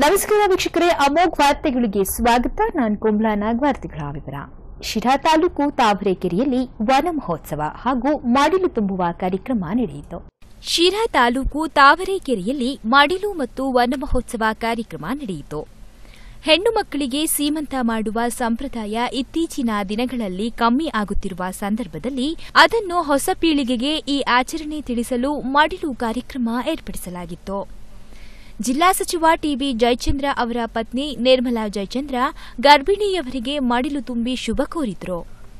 ನಮಸ್ಕಾರ ವೀಕ್ಷಕರೇ ಅಮೋಘ್ ವಾರ್ತೆಗಳಿಗೆ ಸ್ವಾಗತ ನಾನು ಕುಂಬ್ಲಾ ನಾಗ್ ವಾರ್ತೆಗಳ ವಿವರ ಶಿರಾ ತಾಲೂಕು ತಾವರೆಕೆರೆಯಲ್ಲಿ ವನ ಮಹೋತ್ಸವ ಹಾಗೂ ಮಾಡಿಲು ತುಂಬುವ ಕಾರ್ಯಕ್ರಮ ನಡೆಯಿತು ಶಿರಾ ತಾಲೂಕು ತಾವರೆಕೆರೆಯಲ್ಲಿ ಮಾಡಿಲು ಮತ್ತು ವನ ಮಹೋತ್ಸವ ಕಾರ್ಯಕ್ರಮ ನಡೆಯಿತು ಹೆಣ್ಣು ಮಕ್ಕಳಿಗೆ ಸೀಮಂತ ಮಾಡುವ ಸಂಪ್ರದಾಯ ಇತ್ತೀಚಿನ ದಿನಗಳಲ್ಲಿ ಕಮ್ಮಿ ಆಗುತ್ತಿರುವ ಸಂದರ್ಭದಲ್ಲಿ ಅದನ್ನು ಹೊಸ ಪೀಳಿಗೆಗೆ ಈ ಆಚರಣೆ ತಿಳಿಸಲು ಮಾಡಿಲು ಕಾರ್ಯಕ್ರಮ ಏರ್ಪಡಿಸಲಾಗಿತ್ತು ಜಿಲ್ಲಾ ಸಚಿವ ಟಿಬಿ ಜಯಚಂದ್ರ ಅವರ ಪತ್ನಿ ನಿರ್ಮಲಾ ಜಯಚಂದ್ರ ಗರ್ಭಿಣಿಯವರಿಗೆ ಮಡಿಲು ತುಂಬಿ ಶುಭ ಕೋರಿದ್ರು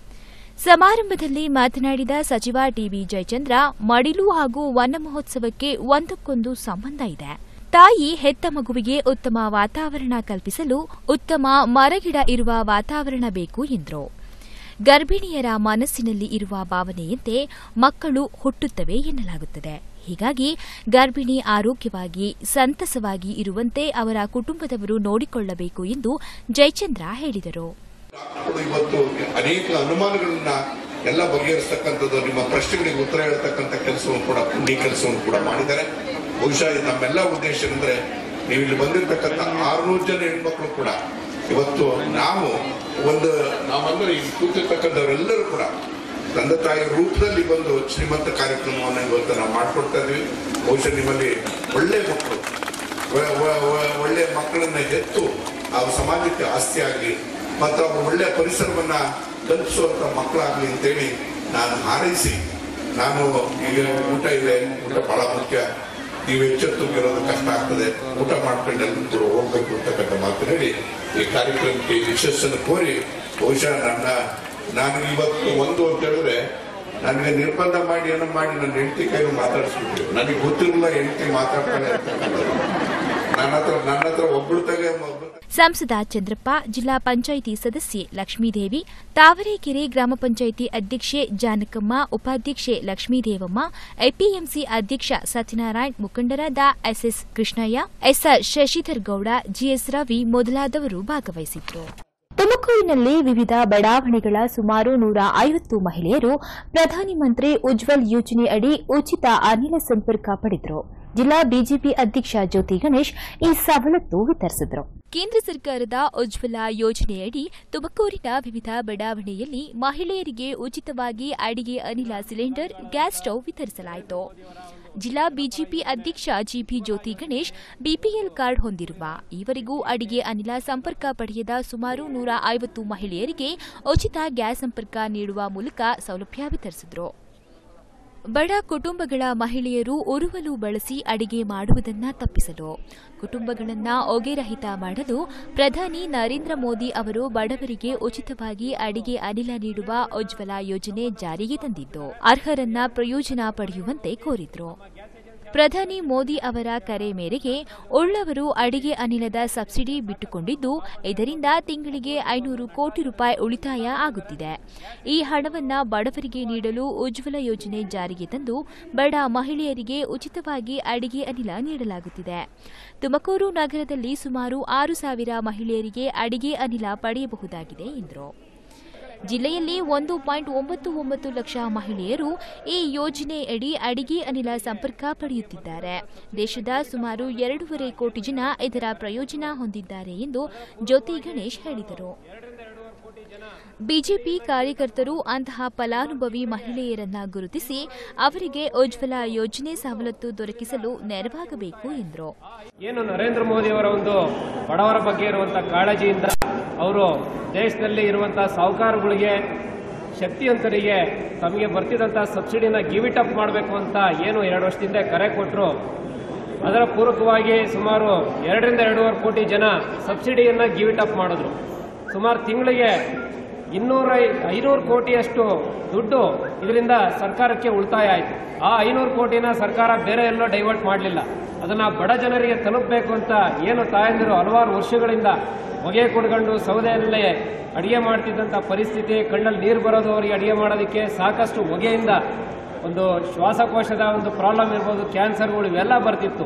ಸಮಾರಂಭದಲ್ಲಿ ಮಾತನಾಡಿದ ಸಚಿವ ಟಿಬಿ ಜಯಚಂದ್ರ ಮಡಿಲು ಹಾಗೂ ವನ ಮಹೋತ್ಸವಕ್ಕೆ ಒಂದಕ್ಕೊಂದು ಸಂಬಂಧ ಇದೆ ತಾಯಿ ಹೆತ್ತ ಮಗುವಿಗೆ ಉತ್ತಮ ವಾತಾವರಣ ಕಲ್ಪಿಸಲು ಉತ್ತಮ ಮರಗಿಡ ಇರುವ ವಾತಾವರಣ ಬೇಕು ಎಂದರು ಗರ್ಭಿಣಿಯರ ಮನಸ್ಸಿನಲ್ಲಿ ಇರುವ ಭಾವನೆಯಂತೆ ಮಕ್ಕಳು ಹುಟ್ಟುತ್ತವೆ ಎನ್ನಲಾಗುತ್ತದೆ ಹೀಗಾಗಿ ಗರ್ಭಿಣಿ ಆರೋಗ್ಯವಾಗಿ ಸಂತಸವಾಗಿ ಇರುವಂತೆ ಅವರ ಕುಟುಂಬದವರು ನೋಡಿಕೊಳ್ಳಬೇಕು ಎಂದು ಜಯಚಂದ್ರ ಹೇಳಿದರು ಡಾಕ್ಟರ್ಗಳು ಇವತ್ತು ಅನೇಕ ಅನುಮಾನಗಳನ್ನ ಎಲ್ಲ ಬಗೆಹರಿಸ್ತಕ್ಕಂಥದ್ದು ನಿಮ್ಮ ಪ್ರಶ್ನೆಗಳಿಗೆ ಉತ್ತರ ಹೇಳ್ತಕ್ಕಂಥ ಕೆಲಸವನ್ನು ಕೂಡ ಪುಣ್ಯ ಕೆಲಸವನ್ನು ಕೂಡ ಮಾಡಿದ್ದಾರೆ ಬಹುಶಃ ಇದು ನಮ್ಮೆಲ್ಲ ಉದ್ದೇಶ ಅಂದ್ರೆ ನೀವು ಇಲ್ಲಿ ಬಂದಿರತಕ್ಕಂಥ ಆರ್ನೂರು ಜನ ಹೆಣ್ಮಕ್ಳು ಕೂಡ ಇವತ್ತು ನಾವು ಒಂದು ನಾವಂದ್ರೆ ಇಲ್ಲಿ ಕೂತಿರ್ತಕ್ಕಂಥವರೆಲ್ಲರೂ ಕೂಡ ತಂದೆ ತಾಯಿ ರೂಪದಲ್ಲಿ ಬಂದು ಶ್ರೀಮಂತ ಕಾರ್ಯಕ್ರಮವನ್ನು ಇವತ್ತು ನಾವು ಮಾಡ್ಕೊಡ್ತಾ ಇದೀವಿ ಬಹುಶಃ ನಿಮ್ಮಲ್ಲಿ ಒಳ್ಳೆ ಮಕ್ಕಳು ಒ- ಒ- ಒ- ಒಳ್ಳೆ ಮಕ್ಕಳನ್ನ ಹೆತ್ತು ಆ ಸಮಾಜಕ್ಕೆ ಆಸ್ತಿ ಆಗಲಿ ಮತ್ತು ಅವರು ಒಳ್ಳೆ ಪರಿಸರವನ್ನ ತಲುಪಿಸುವಂತ ಮಕ್ಕಳಾಗ್ಲಿ ಅಂತೇಳಿ ನಾನು ಹಾರೈಸಿ ನಾನು ಈಗ ಊಟ ಇದೆ ಊಟ ಬಹಳ ಮುಖ್ಯ ನೀವು ಎಚ್ಚೆತ್ತುಗಿರೋದು ಕಷ್ಟ ಆಗ್ತದೆ ಊಟ ಮಾಡ್ಕೊಂಡು ಎಲ್ಲರೂ ಕೂಡ ಹೋಗ್ಬೇಕು ಅಂತಕ್ಕಂಥ ಮಾತು ಹೇಳಿ ಈ ಕಾರ್ಯಕ್ರಮಕ್ಕೆ ಯಶಸ್ಸನ್ನು ಕೋರಿ ಬಹುಶಃ ನನ್ನ ನಾನು ಇವತ್ತು ಒಂದು ಅಂತ ಹೇಳಿದ್ರೆ ನನಗೆ ನಿರ್ಬಂಧ ಮಾಡಿ ಏನೋ ಮಾಡಿ ನನ್ನ ಹೆಂಡತಿ ಕೈಲಿ ಮಾತಾಡಿಸ್ಬಿಟ್ಟು ನನಗೆ ಗೊತ್ತಿರಲಿಲ್ಲ ಹೆಂಡತಿ ಮಾತಾಡ್ತಾಳೆ ಅಂತಕ್ಕಂಥದ್ದು ನನ್ನ ಹತ್ರ ನನ್ನ ಹತ್ರ ಒಬ್ಬಳ್ತಾಗೆ ಸಂಸದ ಚಂದ್ರಪ್ಪ ಜಿಲ್ಲಾ ಪಂಚಾಯಿತಿ ಸದಸ್ಯೆ ಲಕ್ಷ್ಮೀದೇವಿ ತಾವರೆಕೆರೆ ಗ್ರಾಮ ಪಂಚಾಯಿತಿ ಅಧ್ಯಕ್ಷೆ ಜಾನಕಮ್ಮ ಉಪಾಧ್ಯಕ್ಷೆ ಲಕ್ಷ್ಮೀದೇವಮ್ಮ ಎಪಿಎಂಸಿ ಅಧ್ಯಕ್ಷ ಸತ್ಯನಾರಾಯಣ್ ಮುಖಂಡರಾದ SS Krishnaiah SR Shashidhar Gowda GS Ravi ಮೊದಲಾದವರು ಭಾಗವಹಿಸಿದ್ರು ತುಮಕೂರಿನಲ್ಲಿ ವಿವಿಧ ಬಡಾವಣೆಗಳ ಸುಮಾರು ನೂರ ಐವತ್ತು ಮಹಿಳೆಯರು ಪ್ರಧಾನಿ ಮಂತ್ರಿ ಉಜ್ವಲ್ ಯೋಜನೆ ಅಡಿ ಉಚಿತ ಅನಿಲ ಸಂಪರ್ಕ ಪಡೆದರು ಜಿಲ್ಲಾ ಬಿಜೆಪಿ ಅಧ್ಯಕ್ಷ ಜ್ಯೋತಿ ಗಣೇಶ್ ಈ ಸವಲತ್ತು ವಿತರಿಸಿದರು ಕೇಂದ್ರ ಸರ್ಕಾರದ ಉಜ್ವಲ ಯೋಜನೆಯಡಿ ತುಮಕೂರಿನ ವಿವಿಧ ಬಡಾವಣೆಯಲ್ಲಿ ಮಹಿಳೆಯರಿಗೆ ಉಚಿತವಾಗಿ ಅಡಿಗೆ ಅನಿಲ ಸಿಲಿಂಡರ್ ಗ್ಯಾಸ್ ಸ್ಟೌವ್ ವಿತರಿಸಲಾಯಿತು ಜಿಲ್ಲಾ ಬಿಜೆಪಿ ಅಧ್ಯಕ್ಷ GP Jyothi Ganesh BPL card ಹೊಂದಿರುವ ಈವರೆಗೂ ಅಡಿಗೆ ಅನಿಲ ಸಂಪರ್ಕ ಪಡೆಯದ ಸುಮಾರು ನೂರ ಐವತ್ತು ಮಹಿಳೆಯರಿಗೆ ಉಚಿತ ಗ್ಯಾಸ್ ಸಂಪರ್ಕ ನೀಡುವ ಮೂಲಕ ಸೌಲಭ್ಯ ವಿತರಿಸಿದರು ಬಡ ಕುಟುಂಬಗಳ ಮಹಿಳೆಯರು ಉರುವಲು ಬಳಸಿ ಅಡಿಗೆ ಮಾಡುವುದನ್ನ ತಪ್ಪಿಸಲು ಕುಟುಂಬಗಳನ್ನ ಹೊಗೆರಹಿತ ಮಾಡಲು ಪ್ರಧಾನಿ ನರೇಂದ್ರ ಮೋದಿ ಅವರು ಬಡವರಿಗೆ ಉಚಿತವಾಗಿ ಅಡಿಗೆ ಅನಿಲ ನೀಡುವ ಉಜ್ವಲ ಯೋಜನೆ ಜಾರಿಗೆ ತಂದಿದ್ದು ಅರ್ಹರನ್ನ ಪ್ರಯೋಜನ ಪಡೆಯುವಂತೆ ಕೋರಿದ್ರು ಪ್ರಧಾನಿ ಮೋದಿ ಅವರ ಕರೆ ಮೇರೆಗೆ ಉಳ್ಳವರು ಅಡಿಗೆ ಅನಿಲದ ಸಬ್ಸಿಡಿ ಬಿಟ್ಟುಕೊಂಡಿದ್ದು ಇದರಿಂದ ತಿಂಗಳಿಗೆ ಐನೂರು ಕೋಟಿ ರೂಪಾಯಿ ಉಳಿತಾಯ ಆಗುತ್ತಿದೆ ಈ ಹಣವನ್ನ ಬಡವರಿಗೆ ನೀಡಲು ಉಜ್ವಲ ಯೋಜನೆ ಜಾರಿಗೆ ತಂದು ಬಡ ಮಹಿಳೆಯರಿಗೆ ಉಚಿತವಾಗಿ ಅಡಿಗೆ ಅನಿಲ ನೀಡಲಾಗುತ್ತಿದೆ ತುಮಕೂರು ನಗರದಲ್ಲಿ ಸುಮಾರು ಆರು ಸಾವಿರ ಮಹಿಳೆಯರಿಗೆ ಅಡಿಗೆ ಅನಿಲ ಪಡೆಯಬಹುದಾಗಿದೆ ಎಂದರು ಜಿಲ್ಲೆಯಲ್ಲಿ ಒಂದು ಪಾಯಿಂಟ್ ಒಂಬತ್ತು ಒಂಬತ್ತು ಲಕ್ಷ ಮಹಿಳೆಯರು ಈ ಯೋಜನೆಯಡಿ ಅಡಿಗೆ ಅನಿಲ ಸಂಪರ್ಕ ಪಡೆಯುತ್ತಿದ್ದಾರೆ ದೇಶದ ಸುಮಾರು ಎರಡೂವರೆ ಕೋಟಿ ಜನ ಇದರ ಪ್ರಯೋಜನ ಹೊಂದಿದ್ದಾರೆ ಎಂದು ಜ್ಯೋತಿ ಗಣೇಶ್ ಹೇಳಿದರು ಬಿಜೆಪಿ ಕಾರ್ಯಕರ್ತರು ಅಂತಹ ಫಲಾನುಭವಿ ಮಹಿಳೆಯರನ್ನ ಗುರುತಿಸಿ ಅವರಿಗೆ ಉಜ್ವಲ ಯೋಜನೆ ಸವಲತ್ತು ದೊರಕಿಸಲು ನೆರವಾಗಬೇಕು ಎಂದರು ಏನು ನರೇಂದ್ರ ಮೋದಿ ಅವರ ಒಂದು ಬಡವರ ಬಗ್ಗೆ ಇರುವಂತಹ ಕಾಳಜಿಯಿಂದ ಅವರು ದೇಶದಲ್ಲಿ ಇರುವಂತಹ ಸಾಹುಕಾರಗಳಿಗೆ ಶಕ್ತಿವಂತರಿಗೆ ತಮಗೆ ಬರ್ತಿದ್ದಂತಹ ಸಬ್ಸಿಡಿನ ಗಿವ್ ಇಟ್ ಅಪ್ ಮಾಡಬೇಕು ಅಂತ ಏನು ಎರಡು ವರ್ಷದಿಂದ ಕರೆ ಕೊಟ್ಟರು ಅದರ ಪೂರಕವಾಗಿ ಸುಮಾರು ಎರಡರಿಂದ ಎರಡೂವರೆ ಕೋಟಿ ಜನ ಸಬ್ಸಿಡಿಯನ್ನ ಗಿವ್ ಇಟ್ ಅಪ್ ಮಾಡಿದ್ರು ಸುಮಾರು ತಿಂಗಳಿಗೆ ಇನ್ನೂರ ಐನೂರು ಕೋಟಿಯಷ್ಟು ದುಡ್ಡು ಇದರಿಂದ ಸರ್ಕಾರಕ್ಕೆ ಉಳಿತಾಯ ಆಯಿತು ಆ ಐನೂರು ಕೋಟಿನ ಸರ್ಕಾರ ಬೇರೆ ಎಲ್ಲೋ ಡೈವರ್ಟ್ ಮಾಡಲಿಲ್ಲ ಅದನ್ನ ಬಡ ಜನರಿಗೆ ತಲುಪಬೇಕು ಅಂತ ಏನು ತಾಯಂದಿರು ಹಲವಾರು ವರ್ಷಗಳಿಂದ ಹೊಗೆ ಕುಡ್ಕೊಂಡು ಸೌದೆಯಲ್ಲೇ ಅಡಿಗೆ ಮಾಡ್ತಿದ್ದಂಥ ಪರಿಸ್ಥಿತಿ ಕಣ್ಣಲ್ಲಿ ನೀರು ಬರೋದು ಅವರಿಗೆ ಅಡಿಗೆ ಮಾಡೋದಕ್ಕೆ ಸಾಕಷ್ಟು ಹೊಗೆಯಿಂದ ಒಂದು ಶ್ವಾಸಕೋಶದ ಒಂದು ಪ್ರಾಬ್ಲಮ್ ಇರ್ಬೋದು ಕ್ಯಾನ್ಸರ್ಗಳು ಇವೆಲ್ಲ ಬರ್ತಿತ್ತು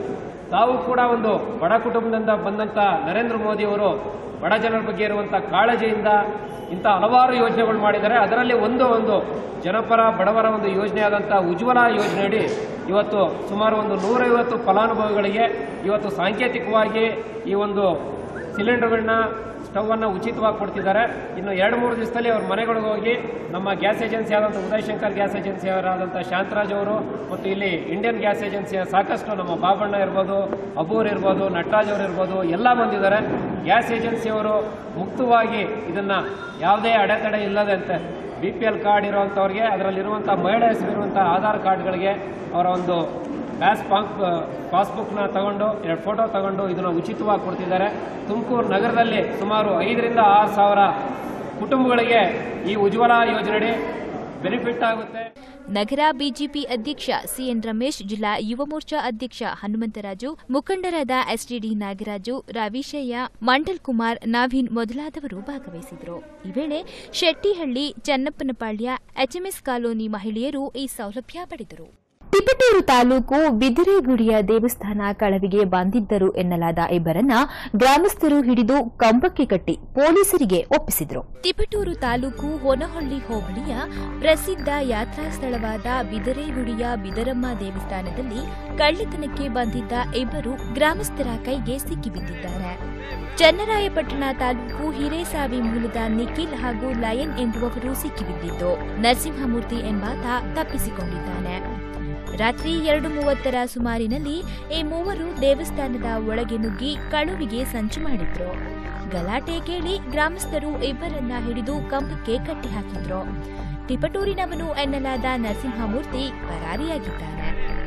ತಾವು ಕೂಡ ಒಂದು ಬಡ ಕುಟುಂಬದಿಂದ ಬಂದಂತ ನರೇಂದ್ರ ಮೋದಿ ಅವರು ಬಡ ಜನರ ಬಗ್ಗೆ ಇರುವಂತ ಕಾಳಜಿಯಿಂದ ಇಂಥ ಹಲವಾರು ಯೋಜನೆಗಳು ಮಾಡಿದ್ದಾರೆ ಅದರಲ್ಲಿ ಒಂದು ಒಂದು ಜನಪರ ಬಡವರ ಒಂದು ಯೋಜನೆ ಆದಂಥ ಉಜ್ವಲ ಯೋಜನೆಯಡಿ ಇವತ್ತು ಸುಮಾರು ಒಂದು ನೂರೈವತ್ತು ಫಲಾನುಭವಿಗಳಿಗೆ ಇವತ್ತು ಸಾಂಕೇತಿಕವಾಗಿ ಈ ಒಂದು ಸಿಲಿಂಡರ್ಗಳನ್ನ ಸ್ಟವ್ ಅನ್ನ ಉಚಿತವಾಗಿ ಕೊಡ್ತಿದ್ದಾರೆ ಇನ್ನು ಎರಡು ಮೂರು ದಿವಸದಲ್ಲಿ ಅವ್ರ ಮನೆಗಳಿಗೆ ಹೋಗಿ ನಮ್ಮ ಗ್ಯಾಸ್ ಏಜೆನ್ಸಿ ಆದಂಥ ಉದಯ್ ಶಂಕರ್ ಗ್ಯಾಸ್ ಏಜೆನ್ಸಿ ಅವರಾದಂಥ ಶಾಂತರಾಜ್ ಅವರು ಮತ್ತು ಇಲ್ಲಿ ಇಂಡಿಯನ್ ಗ್ಯಾಸ್ ಏಜೆನ್ಸಿಯ ಸಾಕಷ್ಟು ನಮ್ಮ ಬಾಬಣ್ಣ ಇರ್ಬೋದು ಅಬೂರ್ ಇರ್ಬೋದು ನಟರಾಜ್ ಅವರು ಇರ್ಬೋದು ಎಲ್ಲ ಬಂದಿದ್ದಾರೆ ಗ್ಯಾಸ್ ಏಜೆನ್ಸಿಯವರು ಮುಕ್ತವಾಗಿ ಇದನ್ನ ಯಾವುದೇ ಅಡೆತಡೆ ಇಲ್ಲದಂತೆ ಬಿ ಪಿ ಎಲ್ ಕಾರ್ಡ್ ಇರುವಂಥವ್ರಿಗೆ ಅದರಲ್ಲಿರುವಂಥ ಮಹಿಳೆ ಹೆಸರಿರುವಂಥ ಆಧಾರ್ ಕಾರ್ಡ್ಗಳಿಗೆ ಅವರ ಒಂದು ಪ್ಯಾಸ್ ಪಾಕ್ ಪಾಸ್ಬುಕ್ನ ತಗೊಂಡು ಎರಡು ಫೋಟೋ ತಗೊಂಡು ಇದನ್ನು ಉಚಿತವಾಗಿ ಕೊಡ್ತಿದ್ದಾರೆ ತುಮಕೂರು ನಗರದಲ್ಲಿ ಸುಮಾರು ಐದರಿಂದ ಆರು ಸಾವಿರ ಕುಟುಂಬಗಳಿಗೆ ಈ ಉಜ್ವಲ ಯೋಜನೆಯಡಿ ಬೆನಿಫಿಟ್ ಆಗುತ್ತೆ ನಗರ ಬಿಜೆಪಿ ಅಧ್ಯಕ್ಷ ಸಿಎನ್ ರಮೇಶ್ ಜಿಲ್ಲಾ ಯುವ ಮೋರ್ಚಾ ಅಧ್ಯಕ್ಷ ಹನುಮಂತರಾಜು ಮುಖಂಡರಾದ ಎಸ್ಟಿಡಿ ನಾಗರಾಜು ರವಿಶಯ್ಯ ಮಂಡಲ್ ಕುಮಾರ್ ನವೀನ್ ಮೊದಲಾದವರು ಭಾಗವಹಿಸಿದರು ಈ ವೇಳೆ ಶೆಟ್ಟಿಹಳ್ಳಿ ಚನ್ನಪ್ಪನಪಾಳ್ಯ ಎಚ್ಎಂಎಸ್ ಕಾಲೋನಿ ಮಹಿಳೆಯರು ಈ ಸೌಲಭ್ಯ ಪಡೆದರು ತಿಪಟೂರು ತಾಲೂಕು ಬಿದಿರೆಗುಡಿಯ ದೇವಸ್ಥಾನ ಕಳವಿಗೆ ಬಂದಿದ್ದರು ಎನ್ನಲಾದ ಇಬ್ಬರನ್ನ ಗ್ರಾಮಸ್ಥರು ಹಿಡಿದು ಕಂಬಕ್ಕೆ ಕಟ್ಟಿ ಪೊಲೀಸರಿಗೆ ಒಪ್ಪಿಸಿದರು ತಿಪಟೂರು ತಾಲೂಕು ಹೊನಹಳ್ಳಿ ಹೋಬಳಿಯ ಪ್ರಸಿದ್ಧ ಯಾತ್ರಾ ಸ್ಥಳವಾದ ಬಿದರೆಗುಡಿಯ ಬಿದರಮ್ಮ ದೇವಸ್ಥಾನದಲ್ಲಿ ಕಳ್ಳತನಕ್ಕೆ ಬಂದಿದ್ದ ಇಬ್ಬರು ಗ್ರಾಮಸ್ಥರ ಕೈಗೆ ಸಿಕ್ಕಿಬಿದ್ದಿದ್ದಾರೆ ಚನ್ನರಾಯಪಟ್ಟಣ ತಾಲೂಕು ಹಿರೇಸಾವಿ ಮೂಲದ ನಿಖಿಲ್ ಹಾಗೂ ಲಯನ್ ಎಂಬುವವರು ಸಿಕ್ಕಿಬಿದ್ದಿದ್ದು ನರಸಿಂಹಮೂರ್ತಿ ಎಂಬಾತ ತಪ್ಪಿಸಿಕೊಂಡಿದ್ದಾನೆ ರಾತ್ರಿ ಎರಡು ಮೂವತ್ತರ ಸುಮಾರಿನಲ್ಲಿ ಈ ಮೂವರು ದೇವಸ್ಥಾನದ ಒಳಗೆ ನುಗ್ಗಿ ಕಳುವಿಗೆ ಸಂಚು ಮಾಡಿದ್ರು ಗಲಾಟೆ ಕೇಳಿ ಗ್ರಾಮಸ್ಥರು ಇಬ್ಬರನ್ನ ಹಿಡಿದು ಕಂಬಕ್ಕೆ ಕಟ್ಟಿಹಾಕಿದ್ರು ತಿಪಟೂರಿನವನು ಎನ್ನಲಾದ ನರಸಿಂಹಮೂರ್ತಿ ಪರಾರಿಯಾಗಿದ್ದಾನೆ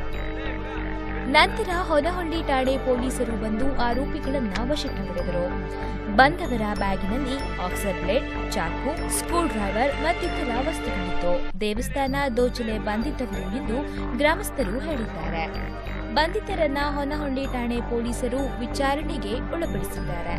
ನಂತರ ಹೊನಹಳ್ಳಿ ಠಾಣೆ ಪೊಲೀಸರು ಬಂದು ಆರೋಪಿಗಳನ್ನ ವಶಕ್ಕೆ ಪಡೆದರು ಬಂದವರ ಬ್ಯಾಗಿನಲ್ಲಿ ಆಕ್ಸರ್ ಬ್ಲೇಡ್ ಚಾಕು ಸ್ಕ್ರೂ ಡ್ರೈವರ್ ಮತ್ತಿತರ ವಸ್ತುಗಳಿತ್ತು ದೇವಸ್ಥಾನ ದೋಚಲೆ ಬಂದಿದ್ದವರು ಎಂದು ಗ್ರಾಮಸ್ಥರು ಹೇಳಿದ್ದಾರೆ ಬಂಧಿತರನ್ನ ಹೊನಹಳ್ಳಿ ಠಾಣೆ ಪೊಲೀಸರು ವಿಚಾರಣೆಗೆ ಒಳಪಡಿಸಿದ್ದಾರೆ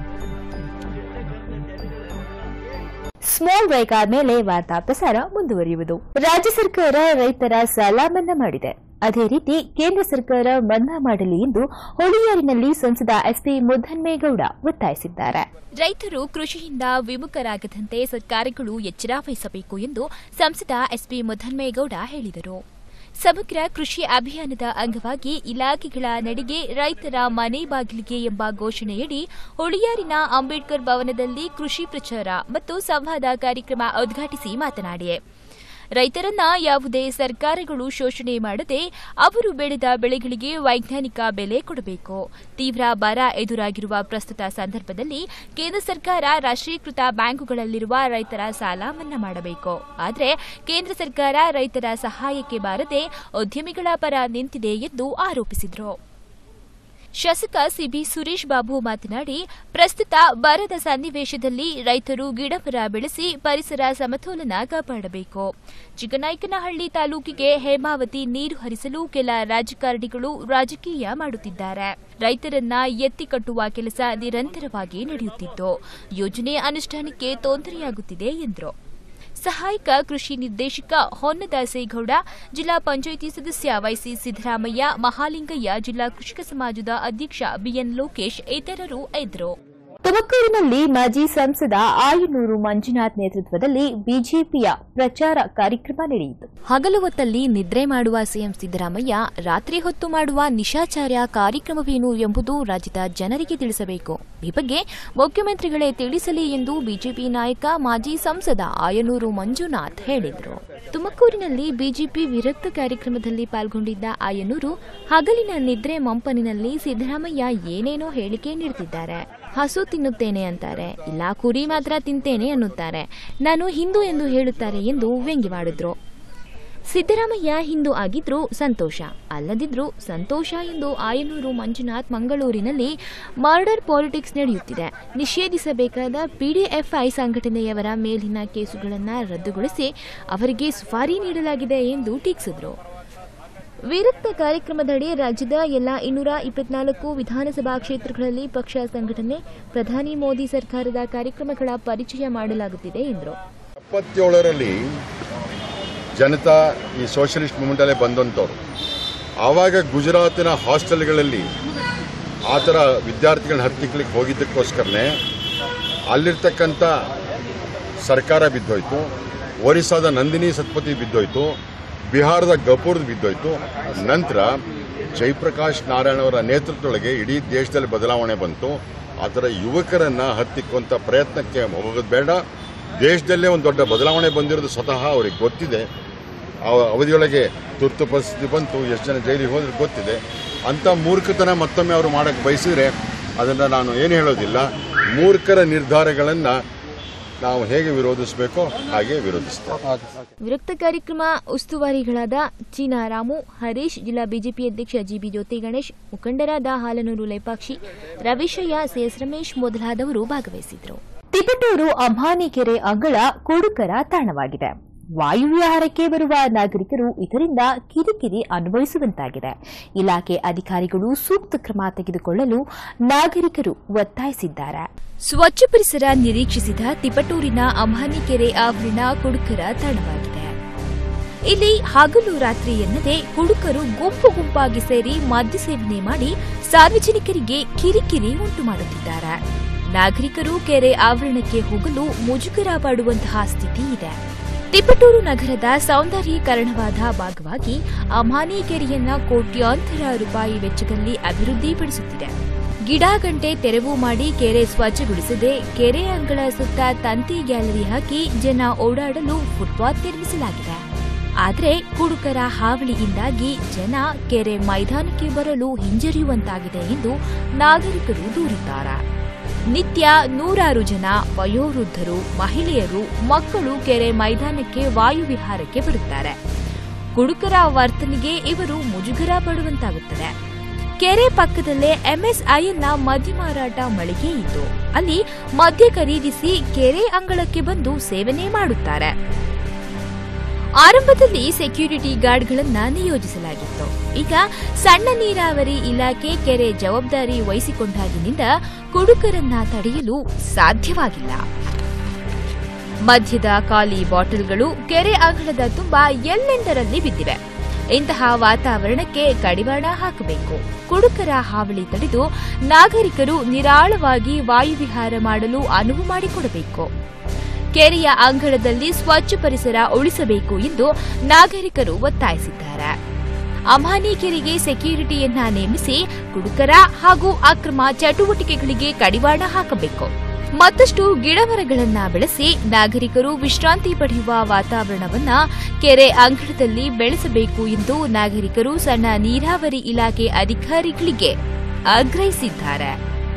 ಸ್ಮಾಲ್ ಬ್ರೇಕ್ ಆದ್ಮೇಲೆ ವಾರ್ತಾ ಪ್ರಸಾರ ಮುಂದುವರಿಯುವುದು ರಾಜ್ಯ ಸರ್ಕಾರ ರೈತರ ಸಾಲ ಮನ್ನಾ ಮಾಡಿದೆ ಅದೇ ರೀತಿ ಕೇಂದ್ರ ಸರ್ಕಾರ ಮನ್ನಾ ಮಾಡಲಿ ಎಂದು ಹೊಳಿಯಾರಿನಲ್ಲಿ ಸಂಸದ ಎಸ್ಪಿ ಮುದ್ದನ್ಮೇಗೌಡ ಒತ್ತಾಯಿಸಿದ್ದಾರೆ ರೈತರು ಕೃಷಿಯಿಂದ ವಿಮುಖರಾಗದಂತೆ ಸರ್ಕಾರಗಳು ಎಚ್ಚರ ವಹಿಸಬೇಕು ಎಂದು ಸಂಸದ ಎಸ್ಪಿ ಮುದ್ದನ್ಮೇಗೌಡ ಹೇಳಿದರು ಸಮಗ್ರ ಕೃಷಿ ಅಭಿಯಾನದ ಅಂಗವಾಗಿ ಇಲಾಖೆಗಳ ನಡಿಗೆ ರೈತರ ಮನೆ ಬಾಗಿಲಿಗೆ ಎಂಬ ಘೋಷಣೆಯಡಿ ಹುಳಿಯಾರಿನ ಅಂಬೇಡ್ಕರ್ ಭವನದಲ್ಲಿ ಕೃಷಿ ಪ್ರಚಾರ ಮತ್ತು ಸಂವಾದ ಕಾರ್ಯಕ್ರಮ ಉದ್ಘಾಟಿಸಿ ಮಾತನಾಡಿ ರೈತರನ್ನ ಯಾವುದೇ ಸರ್ಕಾರಗಳು ಶೋಷಣೆ ಮಾಡದೆ ಅವರು ಬೆಳೆದ ಬೆಳೆಗಳಿಗೆ ವೈಜ್ಞಾನಿಕ ಬೆಲೆ ಕೊಡಬೇಕು ತೀವ್ರ ಬರ ಎದುರಾಗಿರುವ ಪ್ರಸ್ತುತ ಸಂದರ್ಭದಲ್ಲಿ ಕೇಂದ್ರ ಸರ್ಕಾರ ರಾಷ್ಟ್ರೀಕೃತ ಬ್ಯಾಂಕುಗಳಲ್ಲಿರುವ ರೈತರ ಸಾಲ ಮನ್ನಾ ಮಾಡಬೇಕು ಆದರೆ ಕೇಂದ್ರ ಸರ್ಕಾರ ರೈತರ ಸಹಾಯಕ್ಕೆ ಬಾರದೆ ಉದ್ಯಮಿಗಳ ಪರ ನಿಂತಿದೆ ಎಂದು ಆರೋಪಿಸಿದರು ಶಾಸಕ ಸಿಬಿ ಸುರೇಶ್ ಬಾಬು ಮಾತನಾಡಿ ಪ್ರಸ್ತುತ ಬರದ ಸನ್ನಿವೇಶದಲ್ಲಿ ರೈತರು ಗಿಡಮರ ಬೆಳೆಸಿ ಪರಿಸರ ಸಮತೋಲನ ಕಾಪಾಡಬೇಕು ಚಿಕ್ಕನಾಯಕನಹಳ್ಳಿ ತಾಲೂಕಿಗೆ ಹೇಮಾವತಿ ನೀರು ಹರಿಸಲು ಕೆಲ ರಾಜಕಾರಣಿಗಳು ರಾಜಕೀಯ ಮಾಡುತ್ತಿದ್ದಾರೆ ರೈತರನ್ನ ಎತ್ತಿ ಕಟ್ಟುವ ಕೆಲಸ ನಿರಂತರವಾಗಿ ನಡೆಯುತ್ತಿದ್ದು ಯೋಜನೆ ಅನುಷ್ಠಾನಕ್ಕೆ ತೊಂದರೆಯಾಗುತ್ತಿದೆ ಎಂದರು ಸಹಾಯಕ ಕೃಷಿ ನಿರ್ದೇಶಕ ಹೊನ್ನದಾಸೇಗೌಡ ಜಿಲ್ಲಾ ಪಂಚಾಯಿತಿ ಸದಸ್ಯ ವೈಸಿ ಸಿದ್ದರಾಮಯ್ಯ ಮಹಾಲಿಂಗಯ್ಯ ಜಿಲ್ಲಾ ಕೃಷಿಕ ಸಮಾಜದ ಅಧ್ಯಕ್ಷ ಬಿಎನ್ ಲೋಕೇಶ್ ಇತರರು ಇದ್ದರು ತುಮಕೂರಿನಲ್ಲಿ ಮಾಜಿ ಸಂಸದ ಆಯನೂರು ಮಂಜುನಾಥ್ ನೇತೃತ್ವದಲ್ಲಿ ಬಿಜೆಪಿಯ ಪ್ರಚಾರ ಕಾರ್ಯಕ್ರಮ ನಡೆಯಿತು ಹಗಲು ಹೊತ್ತಲ್ಲಿ ನಿದ್ರೆ ಮಾಡುವ ಸಿಎಂ ಸಿದ್ದರಾಮಯ್ಯ ರಾತ್ರಿ ಹೊತ್ತು ಮಾಡುವ ನಿಶಾಚಾರ್ಯ ಕಾರ್ಯಕ್ರಮವೇನು ಎಂಬುದು ರಾಜ್ಯದ ಜನರಿಗೆ ತಿಳಿಸಬೇಕು ಈ ಬಗ್ಗೆ ಮುಖ್ಯಮಂತ್ರಿಗಳೇ ತಿಳಿಸಲಿ ಎಂದು ಬಿಜೆಪಿ ನಾಯಕ ಮಾಜಿ ಸಂಸದ ಆಯನೂರು ಮಂಜುನಾಥ್ ಹೇಳಿದರು ತುಮಕೂರಿನಲ್ಲಿ ಬಿಜೆಪಿ ವಿರಕ್ತ ಕಾರ್ಯಕ್ರಮದಲ್ಲಿ ಪಾಲ್ಗೊಂಡಿದ್ದ ಆಯನೂರು ಹಗಲಿನ ನಿದ್ರೆ ಮಂಪನಿನಲ್ಲಿ ಸಿದ್ದರಾಮಯ್ಯ ಏನೇನೋ ಹೇಳಿಕೆ ನೀಡುತ್ತಿದ್ದಾರೆ ಹಸು ತಿನ್ನುತ್ತೇನೆ ಅಂತಾರೆ ಇಲ್ಲ ಕುರಿ ಮಾತ್ರ ತಿಂತೇನೆ ಅನ್ನುತ್ತಾರೆ ನಾನು ಹಿಂದೂ ಎಂದು ಹೇಳುತ್ತಾರೆ ಎಂದು ವ್ಯಂಗ್ಯವಾಡಿದ್ರು ಸಿದ್ದರಾಮಯ್ಯ ಹಿಂದೂ ಆಗಿದ್ರು ಸಂತೋಷ ಅಲ್ಲದಿದ್ರು ಸಂತೋಷ ಎಂದು ಆಯನೂರು ಮಂಜುನಾಥ್ ಮಂಗಳೂರಿನಲ್ಲಿ ಮರ್ಡರ್ ಪಾಲಿಟಿಕ್ಸ್ ನಡೆಯುತ್ತಿದೆ ನಿಷೇಧಿಸಬೇಕಾದ ಪಿಡಿಎಫ್ಐ ಸಂಘಟನೆಯವರ ಮೇಲಿನ ಕೇಸುಗಳನ್ನು ರದ್ದುಗೊಳಿಸಿ ಅವರಿಗೆ ಸುಪಾರಿ ನೀಡಲಾಗಿದೆ ಎಂದು ಟೀಕಿಸಿದರು ವಿರಕ್ತ ಕಾರ್ಯಕ್ರಮದಡಿ ರಾಜ್ಯದ ಎಲ್ಲ ಇನ್ನೂರ ಇಪ್ಪತ್ನಾಲ್ಕು ವಿಧಾನಸಭಾ ಕ್ಷೇತ್ರಗಳಲ್ಲಿ ಪಕ್ಷ ಸಂಘಟನೆ ಪ್ರಧಾನಿ ಮೋದಿ ಸರ್ಕಾರದ ಕಾರ್ಯಕ್ರಮಗಳ ಪರಿಚಯ ಮಾಡಲಾಗುತ್ತಿದೆ ಎಂದರು ಎಪ್ಪತ್ತೇಳರಲ್ಲಿ ಜನತಾ ಈ ಸೋಷಲಿಸ್ಟ್ ಮೂಮೆಂಟಲ್ಲೇ ಬಂದಂಥವ್ರು ಆವಾಗ ಗುಜರಾತಿನ ಹಾಸ್ಟೆಲ್ಗಳಲ್ಲಿ ಆ ಥರ ವಿದ್ಯಾರ್ಥಿಗಳನ್ನ ಹತ್ತಿಕ್ಲಿಕ್ಕೆ ಹೋಗಿದ್ದಕ್ಕೋಸ್ಕರನೇ ಅಲ್ಲಿರ್ತಕ್ಕಂಥ ಸರ್ಕಾರ ಬಿದ್ದೋಯ್ತು ಒರಿಸ್ಸಾದ ನಂದಿನಿ ಸತ್ಪತಿ ಬಿದ್ದೋಯ್ತು ಬಿಹಾರದ ಗಪೂರ್ದ್ ಬಿದ್ದೋಯ್ತು ನಂತರ ಜಯಪ್ರಕಾಶ್ ನಾರಾಯಣ ಅವರ ನೇತೃತ್ವದೊಳಗೆ ಇಡೀ ದೇಶದಲ್ಲಿ ಬದಲಾವಣೆ ಬಂತು ಆ ಥರ ಯುವಕರನ್ನು ಹತ್ತಿಕ್ಕುವಂಥ ಪ್ರಯತ್ನಕ್ಕೆ ಹೋಗೋದು ಬೇಡ ದೇಶದಲ್ಲೇ ಒಂದು ದೊಡ್ಡ ಬದಲಾವಣೆ ಬಂದಿರೋದು ಸ್ವತಃ ಅವ್ರಿಗೆ ಗೊತ್ತಿದೆ ಆ ಅವಧಿಯೊಳಗೆ ತುರ್ತು ಪರಿಸ್ಥಿತಿ ಬಂತು ಎಷ್ಟು ಜನ ಜೈಲಿಗೆ ಹೋದ್ರೆ ಗೊತ್ತಿದೆ ಅಂಥ ಮೂರ್ಖತನ ಮತ್ತೊಮ್ಮೆ ಅವರು ಮಾಡೋಕ್ಕೆ ಬಯಸಿದ್ರೆ ಅದನ್ನು ನಾನು ಏನು ಹೇಳೋದಿಲ್ಲ ಮೂರ್ಖರ ನಿರ್ಧಾರಗಳನ್ನು ನಾವು ಹೇಗೆ ವಿರೋಧಿಸಬೇಕೋ ಹಾಗೆ ವಿರೋಧಿಸ್ತೇವೆ ವಿರಕ್ತ ಕಾರ್ಯಕ್ರಮ ಉಸ್ತುವಾರಿಗಳಾದ ಚೀನಾ ರಾಮು ಹರೀಶ್ ಜಿಲ್ಲಾ ಬಿಜೆಪಿ ಅಧ್ಯಕ್ಷ ಜಿಬಿ ಜ್ಯೋತಿ ಗಣೇಶ್ ಮುಖಂಡರಾದ ಹಾಲನೂರು ಲೇಪಾಕ್ಷಿ ರವಿಶಯ್ಯ ಸಿಎಸ್ ರಮೇಶ್ ಮೊದಲಾದವರು ಭಾಗವಹಿಸಿದ್ರು ತಿಪಟೂರು ಅಂಬಾನಿಕೆರೆ ಅಂಗಳ ಕುಡುಕರ ತಾಣವಾಗಿದೆ ವಾಯುವಿಹಾರಕ್ಕೆ ಬರುವ ನಾಗರಿಕರು ಇದರಿಂದ ಕಿರಿಕಿರಿ ಅನುಭವಿಸುವಂತಾಗಿದೆ ಇಲಾಖೆ ಅಧಿಕಾರಿಗಳು ಸೂಕ್ತ ಕ್ರಮ ತೆಗೆದುಕೊಳ್ಳಲು ನಾಗರಿಕರು ಒತ್ತಾಯಿಸಿದ್ದಾರೆ ಸ್ವಚ್ಛ ಪರಿಸರ ನಿರೀಕ್ಷಿಸಿದ ತಿಪಟೂರಿನ ಅಮ್ಹಾನಿಕೆರೆ ಆವರಣ ಕುಡುಕರ ತಾಣವಾಗಿದೆ ಇಲ್ಲಿ ಹಗಲು ರಾತ್ರಿ ಎನ್ನದೆ ಕುಡುಕರು ಗುಂಪು ಗುಂಪಾಗಿ ಸೇರಿ ಮದ್ಯ ಸೇವನೆ ಮಾಡಿ ಸಾರ್ವಜನಿಕರಿಗೆ ಕಿರಿಕಿರಿ ಉಂಟು ಮಾಡುತ್ತಿದ್ದಾರೆ ನಾಗರಿಕರು ಕೆರೆ ಆವರಣಕ್ಕೆ ಹೋಗಲು ಮುಜುಗರ ಪಡುವಂತಹ ಸ್ಥಿತಿ ಇದೆ ತಿಪಟೂರು ನಗರದ ಸೌಂದರ್ಯೀಕರಣವಾದ ಭಾಗವಾಗಿ ಅಮಾನಿ ಕೆರೆಯನ್ನ ಕೋಟ್ಯಾಂತರ ರೂಪಾಯಿ ವೆಚ್ಚದಲ್ಲಿ ಅಭಿವೃದ್ಧಿಪಡಿಸುತ್ತಿದೆ ಗಿಡಗಂಟೆ ತೆರವು ಮಾಡಿ ಕೆರೆ ಸ್ವಚ್ಛಗೊಳಿಸದೆ ಕೆರೆ ಅಂಗಳ ಸುತ್ತ ತಂತಿ ಗ್ಯಾಲರಿ ಹಾಕಿ ಜನ ಓಡಾಡಲು ಫುಟ್ಪಾತ್ ನಿರ್ಮಿಸಲಾಗಿದೆ ಆದರೆ ಕುಡುಕರ ಹಾವಳಿಯಿಂದಾಗಿ ಜನ ಕೆರೆ ಮೈದಾನಕ್ಕೆ ಬರಲು ಹಿಂಜರಿಯುವಂತಾಗಿದೆ ಎಂದು ನಾಗರಿಕರು ದೂರಿದ್ದಾರೆ ನಿತ್ಯ ನೂರಾರು ಜನ ವಯೋವೃದ್ಧರು ಮಹಿಳೆಯರು ಮಕ್ಕಳು ಕೆರೆ ಮೈದಾನಕ್ಕೆ ವಾಯುವಿಹಾರಕ್ಕೆ ಬರುತ್ತಾರೆ ಕುಡುಕರ ವರ್ತನೆಗೆ ಇವರು ಮುಜುಗರ ಪಡುವಂತಾಗುತ್ತದೆ ಕೆರೆ ಪಕ್ಕದಲ್ಲೇ ಎಂಎಸ್ಐಎನ್ನ ಮದ್ಯ ಮಾರಾಟ ಮಳಿಗೆ ಇದ್ದು ಅಲ್ಲಿ ಮದ್ಯ ಖರೀದಿಸಿ ಕೆರೆ ಅಂಗಳಕ್ಕೆ ಬಂದು ಸೇವನೆ ಮಾಡುತ್ತಾರೆ ಆರಂಭದಲ್ಲಿ ಸೆಕ್ಯೂರಿಟಿ ಗಾರ್ಡ್ಗಳನ್ನ ನಿಯೋಜಿಸಲಾಗಿತ್ತು ಈಗ ಸಣ್ಣ ನೀರಾವರಿ ಇಲಾಖೆ ಕೆರೆ ಜವಾಬ್ದಾರಿ ವಹಿಸಿಕೊಂಡಾಗಿನಿಂದ ಕುಡುಕರನ್ನ ತಡೆಯಲು ಸಾಧ್ಯವಾಗಿಲ್ಲ ಮದ್ಯದ ಖಾಲಿ ಬಾಟಲ್ಗಳು ಕೆರೆ ಅಂಗಳದ ತುಂಬ ಎಲ್ಲೆಂದರಲ್ಲಿ ಬಿದ್ದಿವೆ ಇಂತಹ ವಾತಾವರಣಕ್ಕೆ ಕಡಿವಾಣ ಹಾಕಬೇಕು ಕುಡುಕರ ಹಾವಳಿ ತಡೆದು ನಾಗರಿಕರು ನಿರಾಳವಾಗಿ ವಾಯುವಿಹಾರ ಮಾಡಲು ಅನುವು ಮಾಡಿಕೊಡಬೇಕು ಕೆರೆಯ ಅಂಗಳದಲ್ಲಿ ಸ್ವಚ್ಛ ಪರಿಸರ ಉಳಿಸಬೇಕು ಎಂದು ನಾಗರಿಕರು ಒತ್ತಾಯಿಸಿದ್ದಾರೆ ಅಮಾನಿ ಕೆರೆಗೆ ಸೆಕ್ಯೂರಿಟಿಯನ್ನ ನೇಮಿಸಿ ಕುಡುಕರ ಹಾಗೂ ಅಕ್ರಮ ಚಟುವಟಿಕೆಗಳಿಗೆ ಕಡಿವಾಣ ಹಾಕಬೇಕು ಮತ್ತಷ್ಟು ಗಿಡಮರಗಳನ್ನ ಬೆಳೆಸಿ ನಾಗರಿಕರು ವಿಶ್ರಾಂತಿ ಪಡೆಯುವ ವಾತಾವರಣವನ್ನ ಕೆರೆ ಅಂಗಳದಲ್ಲಿ ಬೆಳೆಸಬೇಕು ಎಂದು ನಾಗರಿಕರು ಸಣ್ಣ ನೀರಾವರಿ ಇಲಾಖೆ ಅಧಿಕಾರಿಗಳಿಗೆ ಆಗ್ರಹಿಸಿದ್ದಾರೆ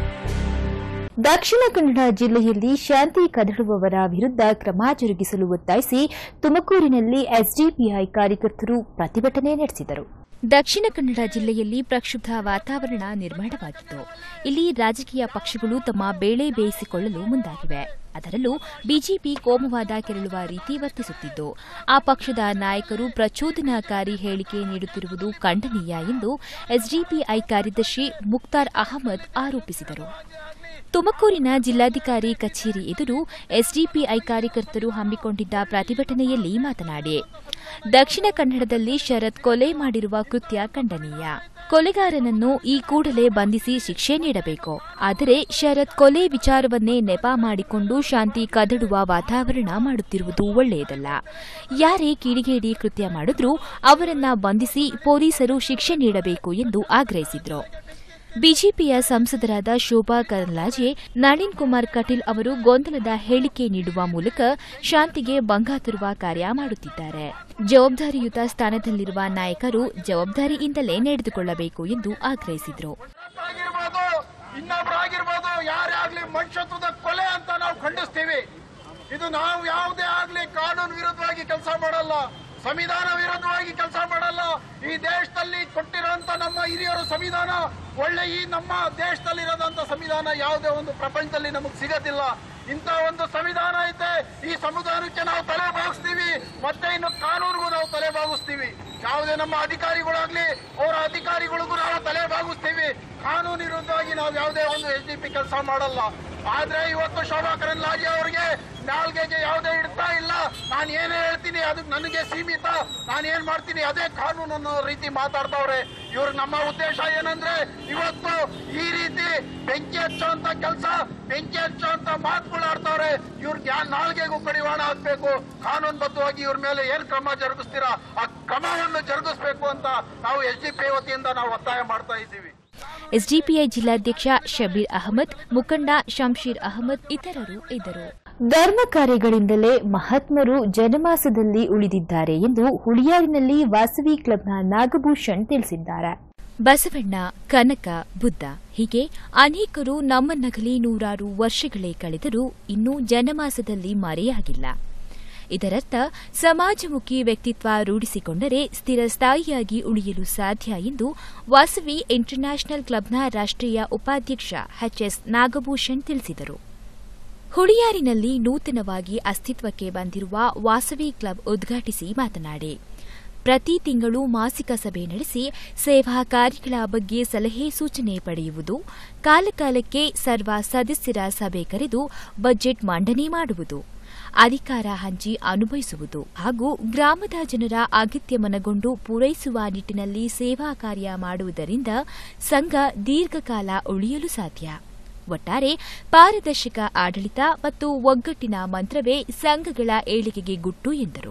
ದಕ್ಷಿಣ ಕನ್ನಡ ಜಿಲ್ಲೆಯಲ್ಲಿ ಶಾಂತಿ ಕದಡುವವರ ವಿರುದ್ಧ ಕ್ರಮ ಜರುಗಿಸಲು ಒತ್ತಾಯಿಸಿ ತುಮಕೂರಿನಲ್ಲಿ ಎಸ್ಡಿಪಿಐ ಕಾರ್ಯಕರ್ತರು ಪ್ರತಿಭಟನೆ ನಡೆಸಿದರು ದಕ್ಷಿಣ ಕನ್ನಡ ಜಿಲ್ಲೆಯಲ್ಲಿ ಪ್ರಕ್ಷುಬ್ಧ ವಾತಾವರಣ ನಿರ್ಮಾಣವಾಗಿತ್ತು ಇಲ್ಲಿ ರಾಜಕೀಯ ಪಕ್ಷಗಳು ತಮ್ಮ ಬೇಳೆ ಬೇಯಿಸಿಕೊಳ್ಳಲು ಮುಂದಾಗಿವೆ ಅದರಲ್ಲೂ ಬಿಜೆಪಿ ಕೋಮುವಾದ ಕೆರಳುವ ರೀತಿ ವರ್ತಿಸುತ್ತಿದ್ದು ಆ ಪಕ್ಷದ ನಾಯಕರು ಪ್ರಚೋದನಾಕಾರಿ ಹೇಳಿಕೆ ನೀಡುತ್ತಿರುವುದು ಖಂಡನೀಯ ಎಂದು ಎಸ್ಡಿಪಿಐ ಕಾರ್ಯದರ್ಶಿ ಮುಕ್ತಾರ್ ಅಹಮದ್ ಆರೋಪಿಸಿದರು ತುಮಕೂರಿನ ಜಿಲ್ಲಾಧಿಕಾರಿ ಕಚೇರಿ ಎದುರು ಎಸ್ಡಿಪಿಐ ಕಾರ್ಯಕರ್ತರು ಹಮ್ಮಿಕೊಂಡಿದ್ದ ಪ್ರತಿಭಟನೆಯಲ್ಲಿ ಮಾತನಾಡಿ ದಕ್ಷಿಣ ಕನ್ನಡದಲ್ಲಿ ಶರತ್ ಕೊಲೆ ಮಾಡಿರುವ ಕೃತ್ಯ ಖಂಡನೀಯ ಕೊಲೆಗಾರನನ್ನು ಈ ಕೂಡಲೇ ಬಂಧಿಸಿ ಶಿಕ್ಷೆ ನೀಡಬೇಕು ಆದರೆ ಶರತ್ ಕೊಲೆ ವಿಚಾರವನ್ನೇ ನೆಪ ಮಾಡಿಕೊಂಡು ಶಾಂತಿ ಕದಡುವ ವಾತಾವರಣ ಮಾಡುತ್ತಿರುವುದು ಒಳ್ಳೆಯದಲ್ಲ ಯಾರೇ ಕಿಡಿಗೇಡಿ ಕೃತ್ಯ ಮಾಡಿದ್ರೂ ಅವರನ್ನ ಬಂಧಿಸಿ ಪೊಲೀಸರು ಶಿಕ್ಷೆ ನೀಡಬೇಕು ಎಂದು ಆಗ್ರಹಿಸಿದ್ರು ಬಿಜೆಪಿಯ ಸಂಸದರಾದ ಶೋಭಾ ಕರಂದ್ಲಾಜೆ ನಳಿನ್ ಕುಮಾರ್ ಕಟೀಲ್ ಅವರು ಗೊಂದಲದ ಹೇಳಿಕೆ ನೀಡುವ ಮೂಲಕ ಶಾಂತಿಗೆ ಭಂಗ ತರುವ ಕಾರ್ಯ ಮಾಡುತ್ತಿದ್ದಾರೆ ಜವಾಬ್ದಾರಿಯುತ ಸ್ಥಾನದಲ್ಲಿರುವ ನಾಯಕರು ಜವಾಬ್ದಾರಿಯಿಂದಲೇ ನಡೆದುಕೊಳ್ಳಬೇಕು ಎಂದು ಆಗ್ರಹಿಸಿದರು ಆಗಿರ್ಬೋದು ಇನ್ನೊಬ್ರಾಗಿರ್ಬೋದು ಯಾರೇ ಆಗ್ಲಿ ಮನುಷ್ಯತ್ವದ ಕೊಲೆ ಅಂತ ನಾವು ಖಂಡಿಸ್ತೀವಿ ಇದು ನಾವು ಯಾವುದೇ ಆಗ್ಲಿ ಕಾನೂನು ವಿರುದ್ಧವಾಗಿ ಕೆಲಸ ಮಾಡಲ್ಲ ಸಂವಿಧಾನ ವಿರುದ್ಧವಾಗಿ ಕೆಲಸ ಮಾಡಲ್ಲ ಈ ದೇಶದಲ್ಲಿ ಕೊಟ್ಟಿರುವಂತ ನಮ್ಮ ಹಿರಿಯರು ಸಂವಿಧಾನ ಒಳ್ಳೆ ಈ ನಮ್ಮ ದೇಶದಲ್ಲಿರೋದಂತ ಸಂವಿಧಾನ ಯಾವುದೇ ಒಂದು ಪ್ರಪಂಚದಲ್ಲಿ ನಮಗೆ ಸಿಗೋದಿಲ್ಲ ಇಂಥ ಒಂದು ಸಂವಿಧಾನ ಐತೆ ಈ ಸಂವಿಧಾನಕ್ಕೆ ನಾವು ತಲೆ ಬಾಗಿಸ್ತೀವಿ ಮತ್ತೆ ಇನ್ನು ಕಾನೂನಿಗೂ ನಾವು ತಲೆ ಬಾಗಿಸ್ತೀವಿ ಯಾವುದೇ ನಮ್ಮ ಅಧಿಕಾರಿಗಳಾಗ್ಲಿ ಅವರ ಅಧಿಕಾರಿಗಳಿಗೂ ನಾವು ತಲೆ ಬಾಗಿಸ್ತೀವಿ ಕಾನೂನು ವಿರುದ್ಧವಾಗಿ ನಾವು ಯಾವುದೇ ಒಂದು ಎಸ್ ಡಿ ಪಿ ಕೆಲಸ ಮಾಡಲ್ಲ ಆದ್ರೆ ಇವತ್ತು ಶೋಭಾ ಕರಂದ್ಲಾಜೆ ಅವರಿಗೆ ನಾಲ್ಗೆಗೆ ಯಾವುದೇ ಇಡ್ತಾ ಇಲ್ಲ ನಾನು ಏನೇ ಹೇಳ್ತೀನಿ ಅದಕ್ಕೆ ನನಗೆ ಸೀಮಿತ ನಾನು ಏನ್ ಮಾಡ್ತೀನಿ ಅದೇ ಕಾನೂನು ಅನ್ನೋ ರೀತಿ ಮಾತಾಡ್ತಾವ್ರೆ ಇವ್ರ ನಮ್ಮ ಉದ್ದೇಶ ಏನಂದ್ರೆ ಇವತ್ತು ಈ ರೀತಿ ಬೆಂಕಿ ಹಚ್ಚುವಂತ ಕೆಲಸ ಬೆಂಕಿ ಹಚ್ಚುವಂತ ಮಾತುಗಳು ಆಡ್ತಾವ್ರೆ ಇವ್ರಿಗೆ ಯಾ ನಾಲ್ಗೆಗೂ ಕಡಿವಾಣ ಹಾಕ್ಬೇಕು ಕಾನೂನುಬದ್ಧವಾಗಿ ಇವ್ರ ಮೇಲೆ ಏನ್ ಕ್ರಮ ಜರುಗಿಸ್ತೀರಾ ಆ ಕ್ರಮವನ್ನು ಜರುಗಿಸ್ಬೇಕು ಅಂತ ನಾವು ಎಸ್ ಡಿ ಪಿ ವತಿಯಿಂದ ನಾವು ಒತ್ತಾಯ ಮಾಡ್ತಾ ಇದ್ದೀವಿ ಎಸ್ಡಿಪಿಐ ಜಿಲ್ಲಾಧ್ಯಕ್ಷ ಶಬೀರ್ ಅಹಮದ್ ಮುಖಂಡ ಶಂಶೀರ್ ಅಹಮದ್ ಇತರರು ಇದ್ದರು ಧರ್ಮ ಕಾರ್ಯಗಳಿಂದಲೇ ಮಹಾತ್ಮರು ಜನಮಾಸದಲ್ಲಿ ಉಳಿದಿದ್ದಾರೆ ಎಂದು ಹುಳಿಯಾರಿನಲ್ಲಿ ವಾಸವಿ ಕ್ಲಬ್ನ ನಾಗಭೂಷಣ್ ತಿಳಿಸಿದ್ದಾರೆ ಬಸವಣ್ಣ ಕನಕ ಬುದ್ಧ ಹೀಗೆ ಅನೇಕರು ನಮ್ಮನ್ನಗಲಿ ನೂರಾರು ವರ್ಷಗಳೇ ಕಳೆದರೂ ಇನ್ನೂ ಜನಮಾಸದಲ್ಲಿ ಮರೆಯಾಗಿಲ್ಲ ಇದರರ್ಥ ಸಮಾಜಮುಖಿ ವ್ಯಕ್ತಿತ್ವ ರೂಢಿಸಿಕೊಂಡರೆ ಸ್ಥಿರಸ್ಥಾಯಿಯಾಗಿ ಉಳಿಯಲು ಸಾಧ್ಯ ಎಂದು ವಾಸವಿ ಇಂಟರ್ನ್ಯಾಷನಲ್ ಕ್ಲಬ್ನ ರಾಷ್ಟ್ರೀಯ ಉಪಾಧ್ಯಕ್ಷ ಎಚ್ಎಸ್ ನಾಗಭೂಷಣ್ ತಿಳಿಸಿದರು ಹುಳಿಯಾರಿನಲ್ಲಿ ನೂತನವಾಗಿ ಅಸ್ತಿತ್ವಕ್ಕೆ ಬಂದಿರುವ ವಾಸವಿ ಕ್ಲಬ್ ಉದ್ಘಾಟಿಸಿ ಮಾತನಾಡಿ ಪ್ರತಿ ತಿಂಗಳು ಮಾಸಿಕ ಸಭೆ ನಡೆಸಿ ಸೇವಾ ಕಾರ್ಯಗಳ ಬಗ್ಗೆ ಸಲಹೆ ಸೂಚನೆ ಪಡೆಯುವುದು ಕಾಲಕಾಲಕ್ಕೆ ಸರ್ವ ಸದಸ್ಯರ ಸಭೆ ಕರೆದು ಬಜೆಟ್ ಮಂಡನೆ ಮಾಡುವುದು ಅಧಿಕಾರ ಹಂಚಿ ಅನುಭವಿಸುವುದು ಹಾಗೂ ಗ್ರಾಮದ ಜನರ ಅಗತ್ಯ ಮನಗೊಂಡು ಪೂರೈಸುವ ನಿಟ್ಟಿನಲ್ಲಿ ಸೇವಾ ಕಾರ್ಯ ಮಾಡುವುದರಿಂದ ಸಂಘ ದೀರ್ಘಕಾಲ ಉಳಿಯಲು ಸಾಧ್ಯ ಒಟ್ಟಾರೆ ಪಾರದರ್ಶಕ ಆಡಳಿತ ಮತ್ತು ಒಗ್ಗಟ್ಟಿನ ಮಂತ್ರವೇ ಸಂಘಗಳ ಏಳಿಗೆಗೆ ಗುಟ್ಟು ಎಂದರು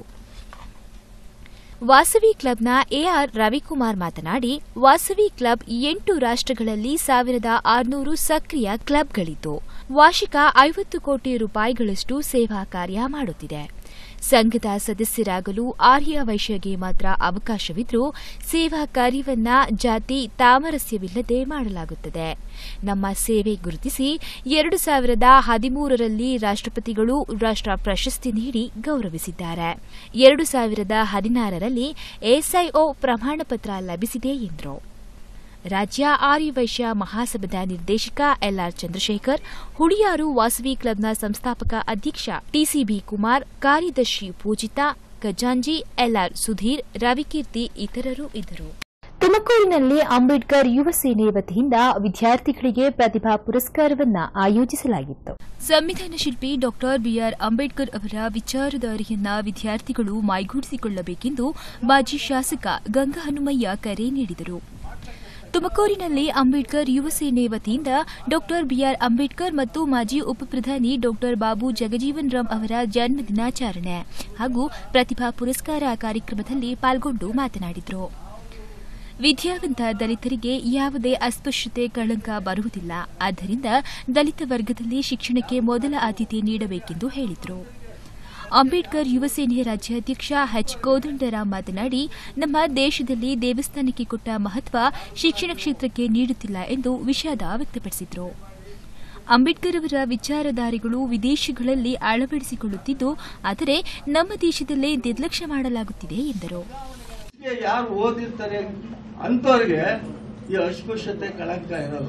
ವಾಸವಿ ಕ್ಲಬ್ನ ಎಆರ್ ರವಿಕುಮಾರ್ ಮಾತನಾಡಿ ವಾಸವಿ ಕ್ಲಬ್ ಎಂಟು ರಾಷ್ಟ್ರಗಳಲ್ಲಿ ಸಾವಿರದ ಆರುನೂರು ಸಕ್ರಿಯ ಕ್ಲಬ್ಗಳಿದ್ದು ವಾರ್ಷಿಕ ಐವತ್ತು ಕೋಟಿ ರೂಪಾಯಿಗಳಷ್ಟು ಸೇವಾ ಕಾರ್ಯ ಮಾಡುತ್ತಿದೆ ಸಂಘದ ಸದಸ್ಯರಾಗಲು ಆರ್ಯ ವೈಶ್ಯಗೆ ಮಾತ್ರ ಅವಕಾಶವಿದ್ರೂ ಸೇವಾ ಕಾರ್ಯವನ್ನ ಜಾತಿ ತಾಮರಸ್ಯವಿಲ್ಲದೆ ಮಾಡಲಾಗುತ್ತದೆ ನಮ್ಮ ಸೇವೆ ಗುರುತಿಸಿ ಎರಡು ಸಾವಿರದ ಹದಿಮೂರರಲ್ಲಿ ರಾಷ್ಟ್ರಪತಿಗಳು ರಾಷ್ಟ್ರ ಪ್ರಶಸ್ತಿ ನೀಡಿ ಗೌರವಿಸಿದ್ದಾರೆ ಎರಡು ಸಾವಿರದ ಹದಿನಾರರಲ್ಲಿ ಎಸ್ಐಒ ಪ್ರಮಾಣಪತ್ರ ಲಭಿಸಿದೆ ಎಂದರು ರಾಜ್ಯ ಆರ್ಯವೈಶ್ಯ ಮಹಾಸಭಾದ ನಿರ್ದೇಶಕ ಎಲ್ಆರ್ ಚಂದ್ರಶೇಖರ್ ಹುಳಿಯಾರು ವಾಸವಿ ಕ್ಲಬ್ನ ಸಂಸ್ಥಾಪಕ ಅಧ್ಯಕ್ಷ ಟಿಸಿಬಿ ಕುಮಾರ್ ಕಾರ್ಯದರ್ಶಿ ಪೂಜಿತಾ ಖಜಾಂಜಿ ಎಲ್ಆರ್ ಸುಧೀರ್ ರವಿಕೀರ್ತಿ ಇತರರು ಇದ್ದರು ತುಮಕೂರಿನಲ್ಲಿ ಅಂಬೇಡ್ಕರ್ ಯುವ ಸೇನೆ ವತಿಯಿಂದ ವಿದ್ಯಾರ್ಥಿಗಳಿಗೆ ಪ್ರತಿಭಾ ಪುರಸ್ಕಾರವನ್ನು ಆಯೋಜಿಸಲಾಗಿತ್ತು ಸಂವಿಧಾನ ಶಿಲ್ಪಿ ಡಾಕ್ಟರ್ ಬಿಆರ್ ಅಂಬೇಡ್ಕರ್ ಅವರ ವಿಚಾರಧಾರೆಯನ್ನ ವಿದ್ಯಾರ್ಥಿಗಳು ಮೈಗೂಡಿಸಿಕೊಳ್ಳಬೇಕೆಂದು ಮಾಜಿ ಶಾಸಕ ಗಂಗಾ ಹನುಮಯ್ಯ ಕರೆ ನೀಡಿದರು ತುಮಕೂರಿನಲ್ಲಿ ಅಂಬೇಡ್ಕರ್ ಯುವ ಸೇನೆ ವತಿಯಿಂದ ಡಾಕ್ಟರ್ ಬಿಆರ್ ಅಂಬೇಡ್ಕರ್ ಮತ್ತು ಮಾಜಿ ಉಪಪ್ರಧಾನಿ ಡಾಕ್ಟರ್ ಬಾಬು ಜಗಜೀವನ್ ರಾಮ್ ಅವರ ಜನ್ಮ ದಿನಾಚರಣೆ ಹಾಗೂ ಪ್ರತಿಭಾ ಪುರಸ್ಕಾರ ಕಾರ್ಯಕ್ರಮದಲ್ಲಿ ಪಾಲ್ಗೊಂಡು ಮಾತನಾಡಿದರು ವಿದ್ಯಾವಂತ ದಲಿತರಿಗೆ ಯಾವುದೇ ಅಸ್ಪೃಶ್ಯತೆ ಕಳಂಕ ಬರುವುದಿಲ್ಲ ಆದ್ದರಿಂದ ದಲಿತ ವರ್ಗದಲ್ಲಿ ಶಿಕ್ಷಣಕ್ಕೆ ಮೊದಲ ಆದ್ಯತೆ ನೀಡಬೇಕೆಂದು ಹೇಳಿದರು ಅಂಬೇಡ್ಕರ್ ಯುವ ಸೇನೆಯ ರಾಜ್ಯಾಧ್ಯಕ್ಷ ಎಚ್ ಕೋದಂಡರಾಮ್ ಮಾತನಾಡಿ ನಮ್ಮ ದೇಶದಲ್ಲಿ ದೇವಸ್ಥಾನಕ್ಕೆ ಕೊಟ್ಟ ಮಹತ್ವ ಶಿಕ್ಷಣ ಕ್ಷೇತ್ರಕ್ಕೆ ನೀಡುತ್ತಿಲ್ಲ ಎಂದು ವಿಷಾದ ವ್ಯಕ್ತಪಡಿಸಿದರು ಅಂಬೇಡ್ಕರ್ ಅವರ ವಿಚಾರಧಾರೆಗಳು ವಿದೇಶಗಳಲ್ಲಿ ಅಳವಡಿಸಿಕೊಳ್ಳುತ್ತಿದ್ದು ಆದರೆ ನಮ್ಮ ದೇಶದಲ್ಲೇ ನಿರ್ಲಕ್ಷ್ಯ ಮಾಡಲಾಗುತ್ತಿದೆ ಎಂದರು ಯಾರು ಓದಿರ್ತಾರೆ ಅಂತವ್ರಿಗೆ ಈ ಅಸ್ಪೃಶ್ಯತೆ ಕಳಂಕ ಇರಲ್ಲ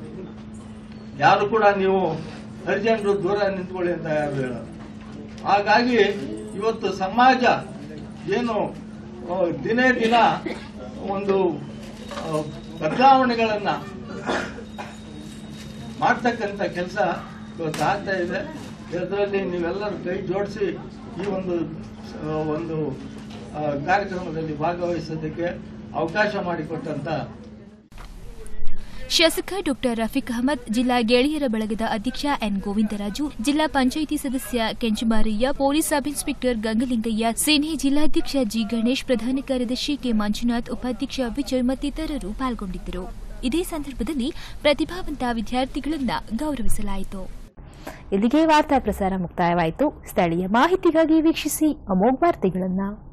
ಯಾರು ಕೂಡ ನೀವು ಹರಿಜನರು ದೂರ ನಿಂತ್ಕೊಳ್ಳಿ ಅಂತ ಯಾರು ಹೇಳಲ್ಲ ಹಾಗಾಗಿ ಇವತ್ತು ಸಮಾಜ ಏನು ಆ, ದಿನೇ ದಿನ ಒಂದು ಆ, ಬದಲಾವಣೆಗಳನ್ನ ಮಾಡ್ತಕ್ಕಂಥ ಕೆಲಸ ಇವತ್ತು ಆಗ್ತಾ ಇದೆ ಇದರಲ್ಲಿ ನೀವೆಲ್ಲರೂ ಕೈ ಜೋಡಿಸಿ ಈ ಒಂದು ಆ, ಒಂದು ಆ, ಕಾರ್ಯಕ್ರಮದಲ್ಲಿ ಭಾಗವಹಿಸೋದಕ್ಕೆ ಅವಕಾಶ ಮಾಡಿಕೊಟ್ಟಂತ ಶಾಸಕ ಡಾಕ್ಟರ್ ರಫೀಕ್ ಅಹಮದ್ ಜಿಲ್ಲಾ ಗೆಳೆಯರ ಬಳಗದ ಅಧ್ಯಕ್ಷ ಎನ್ ಗೋವಿಂದರಾಜು ಜಿಲ್ಲಾ ಪಂಚಾಯಿತಿ ಸದಸ್ಯ Kenchamaraiah police sub inspector Gangalingaiah ಸೇನೆ ಜಿಲ್ಲಾಧ್ಯಕ್ಷ ಜಿ ಗಣೇಶ್ ಪ್ರಧಾನ ಕಾರ್ಯದರ್ಶಿ ಕೆ ಮಂಜುನಾಥ್ ಉಪಾಧ್ಯಕ್ಷ ವಿಜಯ್ ಮತ್ತಿತರರು ಪಾಲ್ಗೊಂಡಿದ್ದರು ಇದೇ ಸಂದರ್ಭದಲ್ಲಿ ಪ್ರತಿಭಾವಂತ ವಿದ್ಯಾರ್ಥಿಗಳನ್ನು ಗೌರವಿಸಲಾಯಿತು ಇಲ್ಲಿಗೆ ವಾರ್ತಾ ಪ್ರಸಾರ ಮುಕ್ತಾಯವಾಯಿತು ಸ್ಥಳೀಯ ಮಾಹಿತಿಗಾಗಿ ವೀಕ್ಷಿಸಿ ಅಮೋಘ್ ವಾರ್ತೆಗಳನ್ನು